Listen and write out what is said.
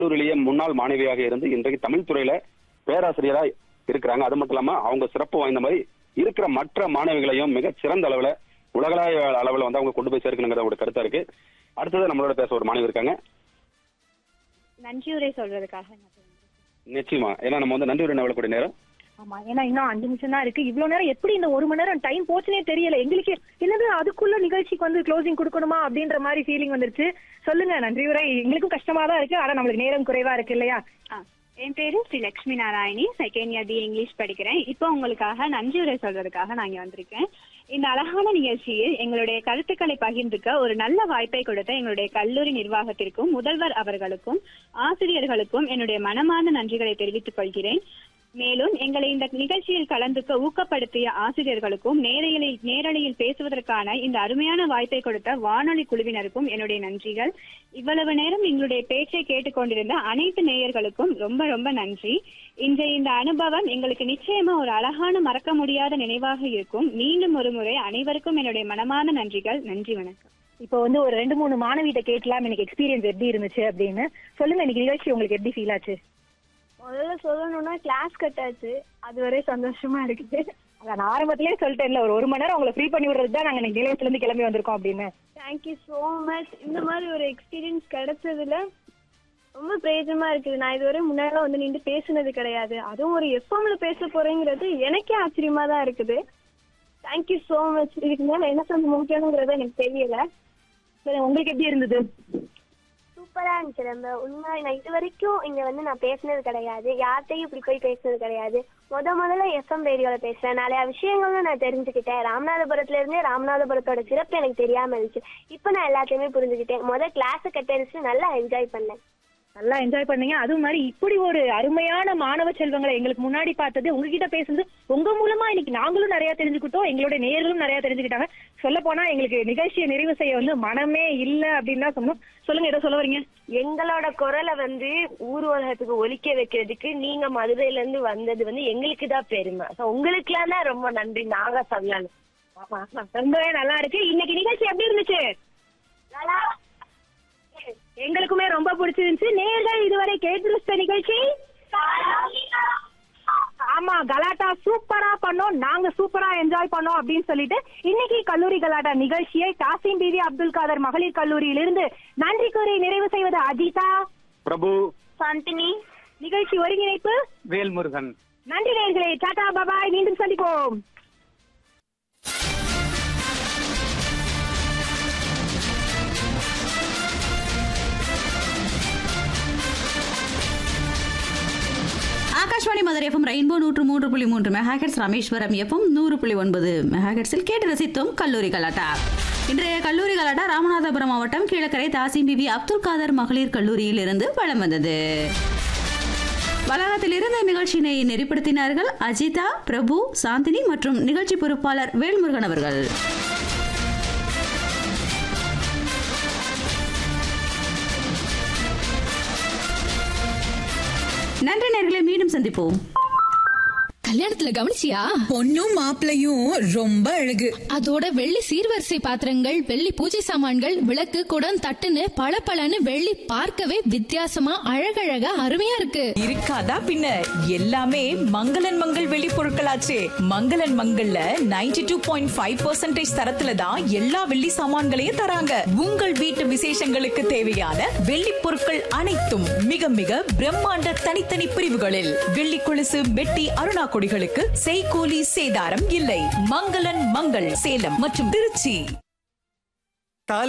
கல்லூரியிலேயே முன்னாள் மாணவியாக இருந்து இன்றைக்கு தமிழ் துறையில பேராசிரியரா இருக்கிறாங்க அது மட்டும் இல்லாம அவங்க சிறப்பு வாய்ந்த மாதிரி இருக்கிற மற்ற மாணவிகளையும் மிக சிறந்த அளவுல உலகளாவிய அளவுல வந்து அவங்க கொண்டு போய் சேர்க்கணுங்கிற ஒரு கருத்தா இருக்கு அடுத்தது நம்மளோட பேச ஒரு மாணவி இருக்காங்க நன்றியுரை சொல்றதுக்காக நான் வந்திருக்கேன். நிச்சயமா ஏன்னா நம்ம வந்து நன்றி உரை நவலக்கூடிய நேரம் ஆமா ஏன்னா இன்னும் அஞ்சு நிமிஷம் தான் இருக்கு இவ்வளவு நேரம் எப்படி இந்த ஒரு மணி நேரம் டைம் போச்சுனே தெரியல எங்களுக்கு என்னது அதுக்குள்ள நிகழ்ச்சிக்கு வந்து க்ளோசிங் கொடுக்கணுமா அப்படின்ற மாதிரி ஃபீலிங் வந்துருச்சு சொல்லுங்க நன்றி உரை எங்களுக்கும் கஷ்டமா தான் இருக்கு ஆனா நம்மளுக்கு நேரம் குறைவா இருக்கு இல்லையா ஆ, என் பேரு Sri Lakshmi Narayani second year D English படிக்கிறேன் இப்போ உங்களுக்காக நன்றியுரை சொல்றதுக்காக நான் இங்க வந்திருக்கேன் இந்த அழகான நிகழ்ச்சியில் எங்களுடைய கருத்துக்களை பகிர்ந்துக்க ஒரு நல்ல வாய்ப்பை கொடுத்த எங்களுடைய கல்லூரி நிர்வாகத்திற்கும் முதல்வர் அவர்களுக்கும் ஆசிரியர்களுக்கும் என்னுடைய மனமார்ந்த நன்றிகளை தெரிவித்துக் கொள்கிறேன் மேலும் எங்களை இந்த நிகழ்ச்சியில் கலந்துக்க ஊக்கப்படுத்திய ஆசிரியர்களுக்கும் நேரலையில் நேரலையில் பேசுவதற்கான இந்த அருமையான வாய்ப்பை கொடுத்த வானொலி குழுவினருக்கும் என்னுடைய நன்றிகள் இவ்வளவு நேரம் எங்களுடைய பேச்சை கேட்டுக்கொண்டிருந்த அனைத்து நேயர்களுக்கும் ரொம்ப ரொம்ப நன்றி இன்றைய இந்த அனுபவம் எங்களுக்கு நிச்சயமா ஒரு அழகான மறக்க முடியாத நினைவாக இருக்கும் மீண்டும் ஒரு முறை அனைவருக்கும் என்னுடைய மனமான நன்றிகள் நன்றி வணக்கம் இப்போ வந்து ஒரு ரெண்டு மூணு மாணவிட்ட கேட்கலாம் எனக்கு எக்ஸ்பீரியன்ஸ் எப்படி இருந்துச்சு அப்படின்னு சொல்லுங்க இன்னைக்கு நிகழ்ச்சி உங்களுக்கு எப்படி ஃபீல் ஆச்சு முதல்ல சொல்லணும்னா கிளாஸ் கட்டாச்சு அது வரை சந்தோஷமா இருக்குது அதான் நான் ஆரம்பத்திலேயே சொல்லிட்டேன்ல ஒரு ஒரு மணி நேரம் உங்களை ஃப்ரீ பண்ணி விடுறது தான் நாங்க இன்னைக்கு நிலையத்துல இருந்து கிளம்பி வந்திருக்கோம் அப்படின்னு தேங்க்யூ ஸோ மச் இந்த மாதிரி ஒரு எக்ஸ்பீரியன்ஸ் கிடைச்சதுல ரொம்ப பிரயோஜனமா இருக்குது நான் இதுவரை முன்னாடி வந்து நின்று பேசுனது கிடையாது அதுவும் ஒரு எஃப்எம்ல பேச போறேங்கிறது எனக்கே ஆச்சரியமா தான் இருக்குது தேங்க்யூ ஸோ மச் இதுக்கு மேல என்ன சொல்ல முக்கியங்கிறது எனக்கு தெரியல சரி உங்களுக்கு எப்படி இருந்தது சூப்பரா இருந்துச்சு நம்ம உண்மை நான் இது வரைக்கும் இங்க வந்து நான் பேசினது கிடையாது யார்கிட்டயும் இப்படி போய் பேசினது கிடையாது முத முதல்ல எஃப்எம் ரேடியோல பேசுறேன் நிறைய விஷயங்களும் நான் தெரிஞ்சுக்கிட்டேன் ராமநாதபுரத்துல இருந்தே ராமநாதபுரத்தோட சிறப்பு எனக்கு தெரியாம இருந்துச்சு இப்போ நான் எல்லாத்தையுமே புரிஞ்சுக்கிட்டேன் முத கிளாஸ் கட்டடிச்சு நல்லா என்ஜாய் பண்ணேன் நல்லா என்ஜாய் பண்ணீங்க அதுவும் மாதிரி இப்படி ஒரு அருமையான மாணவ செல்வங்களை எங்களுக்கு முன்னாடி பார்த்தது உங்ககிட்ட பேசுனது உங்க மூலமா இன்னைக்கு நாங்களும் நிறைய தெரிஞ்சுக்கிட்டோம் எங்களுடைய நேயர்களும் நிறைய தெரிஞ்சுக்கிட்டாங்க சொல்ல போனா எங்களுக்கு நிகழ்ச்சியை நிறைவு செய்ய வந்து மனமே இல்ல அப்படின்னு தான் சொன்னோம் சொல்லுங்க ஏதோ சொல்ல வரீங்க எங்களோட குரலை வந்து ஊர் உலகத்துக்கு ஒலிக்க வைக்கிறதுக்கு நீங்க மதுரையில இருந்து வந்தது வந்து எங்களுக்கு தான் பெருமை So, உங்களுக்குலாம் தான் ரொம்ப நன்றி நாங்க சொல்லணும் ஆமா, ரொம்பவே நல்லா இருக்கு இன்னைக்கு நிகழ்ச்சி எப்படி இருந்துச்சு எங்களுக்குமே ரொம்ப பிடிச்சிருந்துச்சு நேர்கள் இதுவரை கேட்டு நிகழ்ச்சி ஆமா கலாட்டா சூப்பரா பண்ணோம் நாங்க சூப்பரா என்ஜாய் பண்ணோம் அப்படின்னு சொல்லிட்டு இன்னைக்கு கல்லூரி கலாட்டா நிகழ்ச்சியை காசிம் பிவி அப்துல் காதர் மகளிர் கல்லூரியிலிருந்து நன்றி கூறி நிறைவு செய்வது அஜிதா பிரபு சாந்தினி நிகழ்ச்சி ஒருங்கிணைப்பு வேல்முருகன் நன்றி நேர்களே டாடா பபாய் மீண்டும் சந்திப்போம் ஆகாஷ்வாணி மதுரை எஃப்எம் ரெயின்போ நூற்று மூன்று புள்ளி மூன்று மெகாஹெட்ஸ் ராமேஸ்வரம் எஃப்எம் நூறு புள்ளி ஒன்பது மெகாஹெட்ஸில் கேட்டு ரசித்தோம் கல்லூரி கலாட்டா இன்றைய கல்லூரி கலாட்டா ராமநாதபுரம் மாவட்டம் கீழக்கரை தாசிம் பிவி அப்துல் காதர் மகளிர் கல்லூரியில் இருந்து வலம் வந்தது வளாகத்தில் இருந்த நிகழ்ச்சியினை நெறிப்படுத்தினார்கள் அஜிதா பிரபு சாந்தினி மற்றும் நிகழ்ச்சி பொறுப்பாளர் வேல்முருகன் அவர்கள் நன்றி நேர்களை மீண்டும் சந்திப்போம் கல்யாணத்துல கவனிச்சியா பொண்ணும் மாப்பிளையும் ரொம்ப அழகு அதோட வெள்ளி சீர்வரிசை பாத்திரங்கள் வெள்ளி பூஜை சாமான்கள் விளக்கு குடம் தட்டுன்னு பளபளன்னு வெள்ளி பார்க்கவே வித்தியாசமா அழகழகா அருமையா இருக்கு இருக்காதா பின்ன எல்லாமே மங்களன் மங்கள் வெளி பொருட்களாச்சே மங்களன் மங்கள்ல 92.5% டூ பாயிண்ட் ஃபைவ் பர்சன்டேஜ் தரத்துல தான் எல்லா வெள்ளி சாமான்களையும் தராங்க உங்கள் வீட்டு விசேஷங்களுக்கு தேவையான வெள்ளி பொருட்கள் அனைத்தும் மிக மிக பிரம்மாண்ட தனித்தனி பிரிவுகளில் வெள்ளி கொலுசு வெட்டி அருணா கொடிகளுக்கு செய்கூலி சேதாரம் இல்லை மங்களன் மங்கள் சேலம் மற்றும் திருச்சி